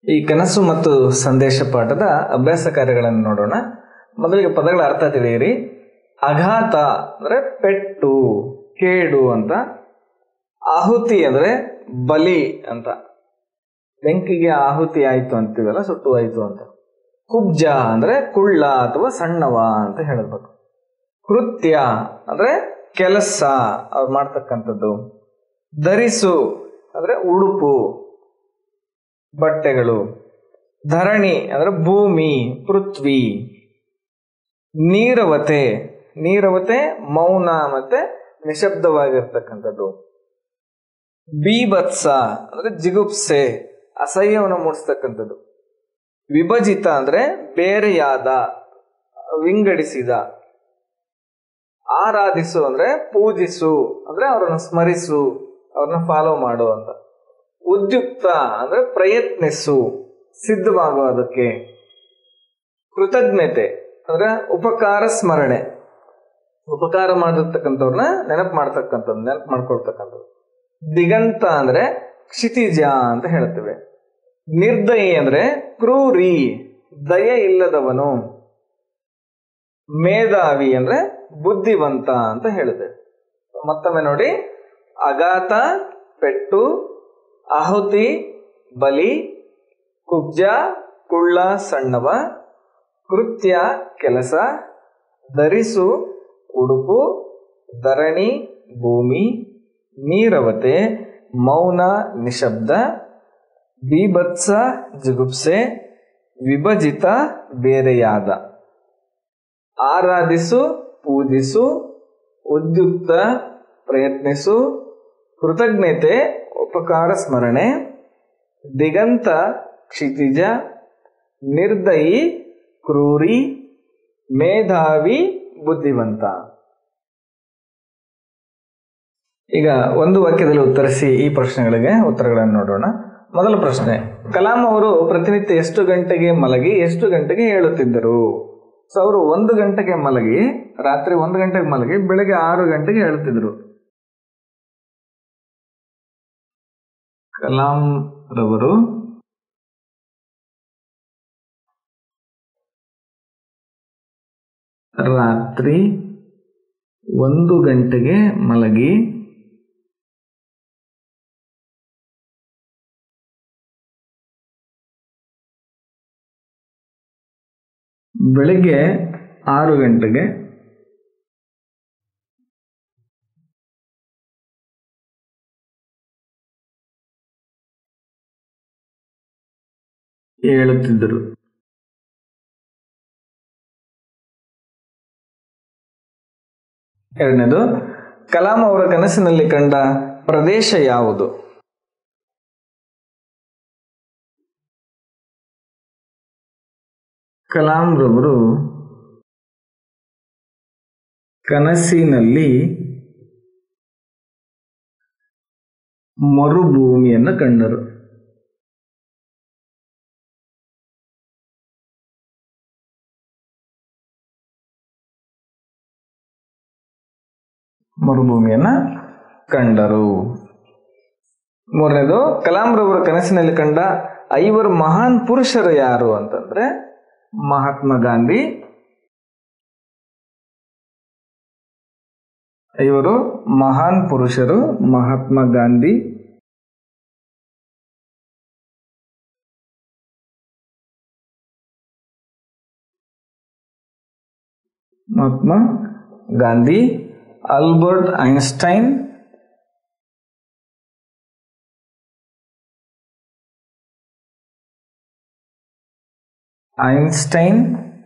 ಈ ಕನಸು ಮತ್ತು ಸಂದೇಶ ಪಾಠದ ಅಭ್ಯಾಸ ಕಾರ್ಯಗಳನ್ನು ನೋಡೋಣ ಮೊದಲಿಗೆ ಪದಗಳ ಅರ್ಥ ತಿಳಿಯಿರಿ ಅಘಾತ ಅಂದ್ರೆ ಪೆಟ್ಟು ಕೇಡು ಅಂತ ಆಹುತಿ ಅಂದ್ರೆ ಬಲಿ ಅಂತ ಬೆಂಕಿಗೆ ಆಹುತಿ ಆಯ್ತು ಅಂತೀವಲ್ಲ ಸುಟ್ಟು ಆಯ್ತು ಅಂತ ಕುಬ್ಜ ಅಂದ್ರೆ ಕುಳ್ಳ ಅಥವಾ ಸಣ್ಣವ ಅಂತ ಹೇಳಬೇಕು ಕೃತ್ಯ ಅಂದ್ರೆ ಕೆಲಸ ಅವ್ರು ಮಾಡ್ತಕ್ಕಂಥದ್ದು ಧರಿಸು ಅಂದ್ರೆ ಉಡುಪು ಬಟ್ಟೆಗಳು ಧರಣಿ ಅಂದ್ರೆ ಭೂಮಿ ಪೃಥ್ವಿ ನೀರವತೆ ನೀರವತೆ ಮೌನ ಮತ್ತೆ ನಿಶಬ್ದವಾಗಿರ್ತಕ್ಕಂಥದ್ದು ಬೀಭತ್ಸ ಅಂದ್ರೆ ಜಿಗುಪ್ಸೆ ಅಸಹ್ಯವನ್ನು ಮೂಡಿಸ್ತಕ್ಕಂಥದ್ದು ವಿಭಜಿತ ಅಂದ್ರೆ ಬೇರೆಯಾದ ವಿಂಗಡಿಸಿದ ಆರಾಧಿಸು ಅಂದ್ರೆ ಪೂಜಿಸು ಅಂದ್ರೆ ಅವರನ್ನು ಸ್ಮರಿಸು ಅವ್ರನ್ನ ಫಾಲೋ ಮಾಡು ಅಂತ ಉದ್ಯುಕ್ತ ಅಂದ್ರೆ ಪ್ರಯತ್ನಿಸು ಸಿದ್ಧವಾಗುವುದಕ್ಕೆ ಕೃತಜ್ಞತೆ ಅಂದ್ರೆ ಉಪಕಾರ ಸ್ಮರಣೆ ಉಪಕಾರ ಮಾಡಿರ್ತಕ್ಕಂಥವ್ರನ್ನ ನೆನಪು ಮಾಡ್ತಕ್ಕಂಥದ್ದು ನೆನಪು ಮಾಡ್ಕೊಳ್ತಕ್ಕಂಥದ್ದು ದಿಗಂತ ಅಂದ್ರೆ ಕ್ಷಿತಿಜ ಅಂತ ಹೇಳ್ತೇವೆ ನಿರ್ದಯಿ ಅಂದ್ರೆ ಕ್ರೂರಿ ದಯೆ ಇಲ್ಲದವನು ಮೇಧಾವಿ ಅಂದ್ರೆ ಬುದ್ಧಿವಂತ ಅಂತ ಹೇಳಿದೆ ಮತ್ತೊಮ್ಮೆ ನೋಡಿ ಅಗಾತ ಪೆಟ್ಟು ಆಹುತಿ ಬಲಿ ಕುಬ್ಜ ಕುಳ್ಳ ಸಣ್ಣವ ಕೃತ್ಯ ಕೆಲಸ ಧರಿಸು ಉಡುಪು ಧರಣಿ ಭೂಮಿ ನೀರವತೆ ಮೌನ ನಿಶಬ್ದ ಬೀಭತ್ಸ ಜಿಗುಪ್ಸೆ ವಿಭಜಿತ ಬೇರೆಯಾದ ಆರಾಧಿಸು ಪೂಜಿಸು ಉದ್ಯುಕ್ತ ಪ್ರಯತ್ನಿಸು ಕೃತಜ್ಞತೆ ಉಪಕಾರ ಸ್ಮರಣೆ ದಿಗಂತ ಕ್ಷಿತಿಜ ನಿರ್ದಯಿ ಕ್ರೂರಿ ಮೇಧಾವಿ ಬುದ್ಧಿವಂತ ಈಗ ಒಂದು ವಾಕ್ಯದಲ್ಲಿ ಉತ್ತರಿಸಿ ಈ ಪ್ರಶ್ನೆಗಳಿಗೆ ಉತ್ತರಗಳನ್ನು ನೋಡೋಣ ಮೊದಲ ಪ್ರಶ್ನೆ ಕಲಾಂ ಅವರು ಪ್ರತಿನಿತ್ಯ ಎಷ್ಟು ಗಂಟೆಗೆ ಮಲಗಿ ಎಷ್ಟು ಗಂಟೆಗೆ ಹೇಳುತ್ತಿದ್ದರು ಸೊ ಅವರು ಒಂದು ಗಂಟೆಗೆ ಮಲಗಿ ರಾತ್ರಿ ಒಂದು ಗಂಟೆಗೆ ಮಲಗಿ ಬೆಳಗ್ಗೆ ಆರು ಗಂಟೆಗೆ ಹೇಳುತ್ತಿದ್ರು ಕಲಾಂ ರವರು ರಾತ್ರಿ ಒಂದು ಗಂಟೆಗೆ ಮಲಗಿ ಬೆಳಿಗ್ಗೆ ಆರು ಗಂಟೆಗೆ ಹೇಳುತ್ತಿದ್ದರು ಎರಡನೇದು ಕಲಾಂ ಅವರ ಕನಸಿನಲ್ಲಿ ಕಂಡ ಪ್ರದೇಶ ಯಾವುದು ಕಲಾಂ ರವರು ಕನಸಿನಲ್ಲಿ ಮರುಭೂಮಿಯನ್ನು ಕಂಡರು ಮರುಭೂಮಿಯನ್ನ ಕಂಡರು ಮೂರನೇದು ಕಲಾಂ ರವರ ಕನಸಿನಲ್ಲಿ ಕಂಡ ಐವರು ಮಹಾನ್ ಪುರುಷರು ಯಾರು ಅಂತಂದ್ರೆ ಮಹಾತ್ಮ ಗಾಂಧಿ ಇವರು ಮಹಾನ್ ಪುರುಷರು Mahatma Gandhi Mahatma Gandhi Albert Einstein Einstein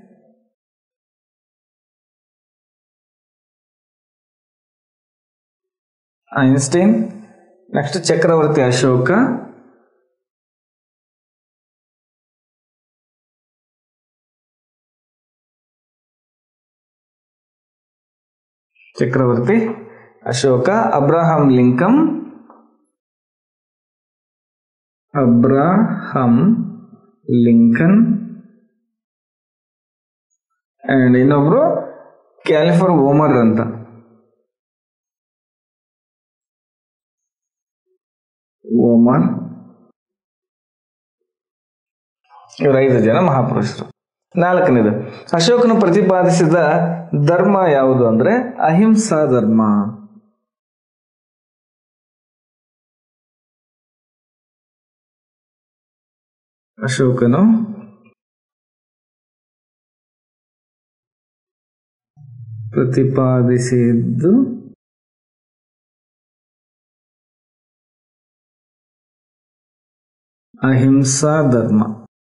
Einstein next ಚಕ್ರವರ್ತಿ ಅಶೋಕ ಚಕ್ರವರ್ತಿ Ashoka Abraham Lincoln Abraham Lincoln and ಇನ್ನೊಬ್ರು ಕ್ಯಾಲಿಫರ್ ಓಮರ್ ಅಂತ ಓಮರ್ ಇವರು ಐದು ಜನ ಮಹಾಪುರುಷರು ನಾಲ್ಕನೇದು ಅಶೋಕನು ಪ್ರತಿಪಾದಿಸಿದ ಧರ್ಮ ಯಾವುದು ಅಂದ್ರೆ ಅಹಿಂಸಾ ಧರ್ಮ ಅಶೋಕನು ಪ್ರತಿಪಾದಿಸಿದ್ದು ಅಹಿಂಸಾ ಧರ್ಮ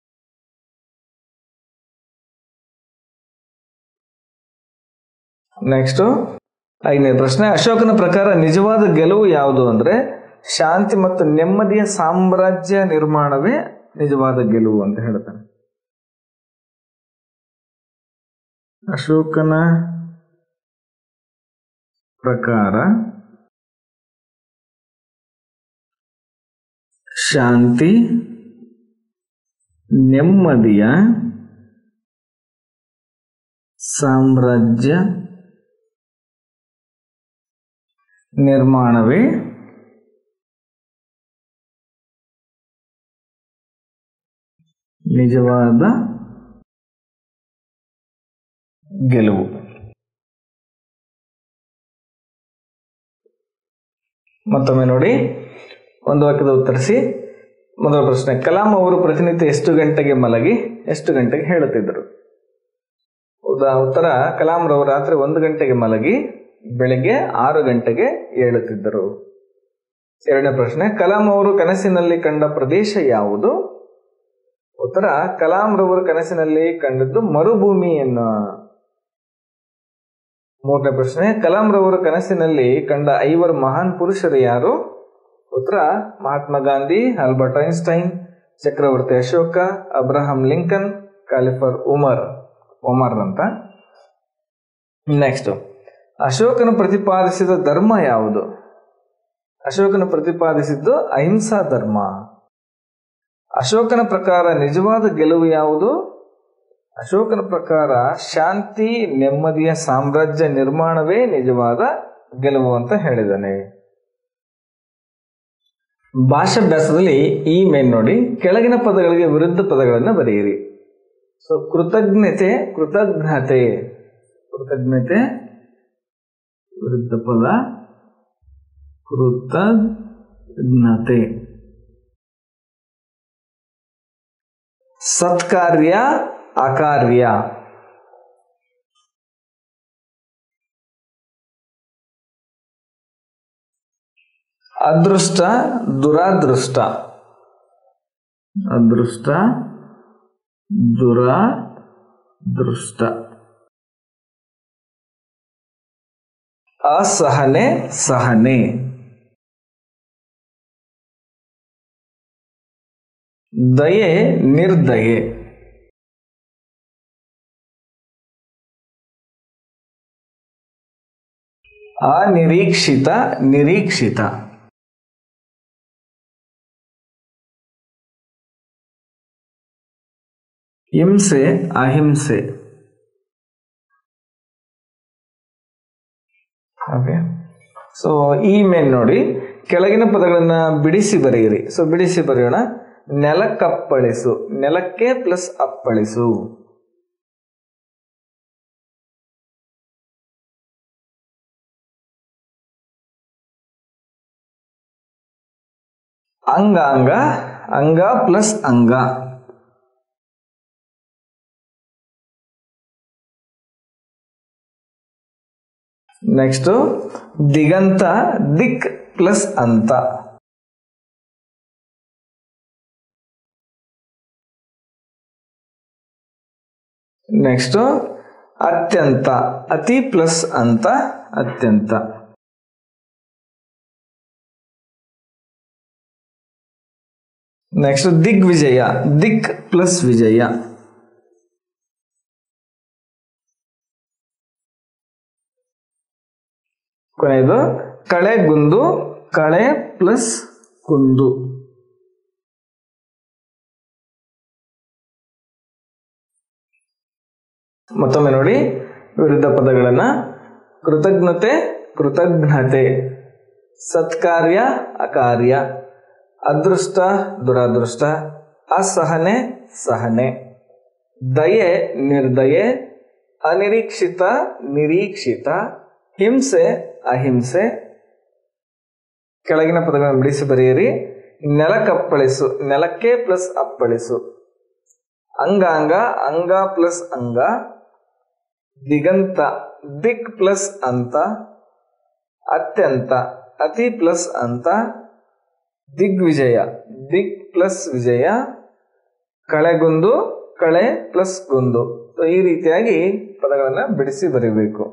ನೆಕ್ಸ್ಟ್ ಐದನೇ ಪ್ರಶ್ನೆ ಅಶೋಕನ ಪ್ರಕಾರ ನಿಜವಾದ ಗೆಲುವು ಯಾವುದು ಅಂದ್ರೆ ಶಾಂತಿ ಮತ್ತು ನೆಮ್ಮದಿಯ ಸಾಮ್ರಾಜ್ಯ ನಿರ್ಮಾಣವೇ ನಿಜವಾದ ಗೆಲುವು ಅಂತ ಹೇಳ್ತಾನೆ ಅಶೋಕನ ಪ್ರಕಾರ ಶಾಂತಿ ನೆಮ್ಮದಿಯ ಸಾಮ್ರಾಜ್ಯ ನಿರ್ಮಾಣವೇ ನಿಜವಾದ ಗೆಲುವು ಮತ್ತೊಮ್ಮೆ ನೋಡಿ ಒಂದು ವಾಕ್ಯದ ಉತ್ತರಿಸಿ ಮೊದಲ ಪ್ರಶ್ನೆ ಕಲಾಂ ಅವರು ಪ್ರತಿನಿತ್ಯ ಎಷ್ಟು ಗಂಟೆಗೆ ಮಲಗಿ ಎಷ್ಟು ಗಂಟೆಗೆ ಹೇಳುತ್ತಿದ್ದರು ಉದಾ ಉತ್ತರ ಕಲಾಂ ರವರು ರಾತ್ರಿ ಒಂದು ಗಂಟೆಗೆ ಮಲಗಿ ಬೆಳಿಗ್ಗೆ ಆರು ಗಂಟೆಗೆ ಏಳುತ್ತಿದ್ದರು ಎರಡನೇ ಪ್ರಶ್ನೆ ಕಲಾಂ ಅವರು ಕನಸಿನಲ್ಲಿ ಕಂಡ ಪ್ರದೇಶ ಯಾವುದು ಉತ್ತರ ಕಲಾಂ ರವರು ಕನಸಿನಲ್ಲಿ ಕಂಡದ್ದು ಮರುಭೂಮಿ ಎನ್ನುವ ಮೂರನೇ ಪ್ರಶ್ನೆ ಕಲಾಂ ರವರು ಕನಸಿನಲ್ಲಿ ಕಂಡ ಐವರು ಮಹಾನ್ ಪುರುಷರು ಯಾರು ಉತ್ತರ ಮಹಾತ್ಮ ಗಾಂಧಿ ಆಲ್ಬರ್ಟ್ ಐನ್ಸ್ಟೈನ್ ಚಕ್ರವರ್ತಿ Ashoka Abraham Lincoln caliph Umar Omar ಅಂತ ನೆಕ್ಸ್ಟ್ ಅಶೋಕನು ಪ್ರತಿಪಾದಿಸಿದ ಧರ್ಮ ಯಾವುದು ಅಶೋಕನು ಪ್ರತಿಪಾದಿಸಿದ್ದು ಅಹಿಂಸಾ ಧರ್ಮ ಅಶೋಕನ ಪ್ರಕಾರ ನಿಜವಾದ ಗೆಲುವು ಯಾವುದು ಅಶೋಕನ ಪ್ರಕಾರ ಶಾಂತಿ ನೆಮ್ಮದಿಯ ಸಾಮ್ರಾಜ್ಯ ನಿರ್ಮಾಣವೇ ನಿಜವಾದ ಗೆಲುವು ಅಂತ ಹೇಳಿದ್ದಾನೆ ಭಾಷಾಭ್ಯಾಸದಲ್ಲಿ ಈ ಮೇನ್ ನೋಡಿ ಕೆಳಗಿನ ಪದಗಳಿಗೆ ವಿರುದ್ಧ ಪದಗಳನ್ನು ಬರೆಯಿರಿ ಸೊ ಕೃತಜ್ಞತೆ ಕೃತಜ್ಞತೆ ಕೃತಜ್ಞತೆ ವಿರುದ್ಧ ಪದ ಕೃತಜ್ಞತೆ ಸತ್ಕಾರ್ಯ ಅಕಾರ್ಯ ಅದೃಷ್ಟ ದುರಾದೃಷ್ಟ ಅದೃಷ್ಟ ದುರಾದೃಷ್ಟ ಅಸಹನೆ ಸಹನೆ ದಯೆ ನಿರ್ದಯೆ ಅನಿರೀಕ್ಷಿತ ನಿರೀಕ್ಷಿತ ಹಿಂಸೆ ಅಹಿಂಸೆ ಓಕೆ ಸೊ ಈ ಮೇನ್ ನೋಡಿ ಕೆಳಗಿನ ಪದಗಳನ್ನ ಬಿಡಿಸಿ ಬರೆಯಿರಿ ಸೊ ಬಿಡಿಸಿ ಬರೆಯೋಣ ನೆಲಕ್ಕಪ್ಪಳಿಸು ನೆಲಕ್ಕೆ ಪ್ಲಸ್ ಅಪ್ಪಳಿಸು ಅಂಗಾಂಗ ಅಂಗ ಪ್ಲಸ್ ಅಂಗ ನೆಕ್ಸ್ಟ್ ದಿಗಂತ ದಿಕ್ ಪ್ಲಸ್ ಅಂತ ನೆಕ್ಸ್ಟ್ ಅತ್ಯಂತ ಅತಿ ಪ್ಲಸ್ ಅಂತ ಅತ್ಯಂತ ನೆಕ್ಸ್ಟ್ ದಿಗ್ವಿಜಯ ದಿಕ್ ಪ್ಲಸ್ ವಿಜಯ ಕೊನೆಯದು ಕಳೆ ಗುಂದು ಕಳೆ ಪ್ಲಸ್ ಕುಂದು ಮತ್ತೊಮ್ಮೆ ನೋಡಿ ವಿರುದ್ಧ ಪದಗಳನ್ನ ಕೃತಜ್ಞತೆ ಕೃತಜ್ಞತೆ ಸತ್ಕಾರ್ಯ ಅಕಾರ್ಯ ಅದೃಷ್ಟ ದುರಾದೃಷ್ಟ ಅಸಹನೆ ಸಹನೆ ದಯೆ ನಿರ್ದಯೆ ಅನಿರೀಕ್ಷಿತ ನಿರೀಕ್ಷಿತ ಹಿಂಸೆ ಅಹಿಂಸೆ ಕೆಳಗಿನ ಪದಗಳನ್ನು ಬಿಡಿಸಿ ಬರೆಯಿರಿ ನೆಲಕ್ಕಪ್ಪಳಿಸು ನೆಲಕ್ಕೆ ಪ್ಲಸ್ ಅಪ್ಪಳಿಸು ಅಂಗಾಂಗ ಅಂಗ ಪ್ಲಸ್ ಅಂಗ ದಿಗಂತ ದಿಕ್ ಪ್ಲಸ್ ಅಂತ ಅತ್ಯಂತ ಅತಿ ಪ್ಲಸ್ ಅಂತ ದಿಗ್ವಿಜಯ ದಿಕ್ ಪ್ಲಸ್ ವಿಜಯ ಕಳೆಗುಂದು ಕಳೆ ಪ್ಲಸ್ ಗುಂದು So, ಈ ರೀತಿಯಾಗಿ ಪದಗಳನ್ನು ಬಿಡಿಸಿ ಬರೀಬೇಕು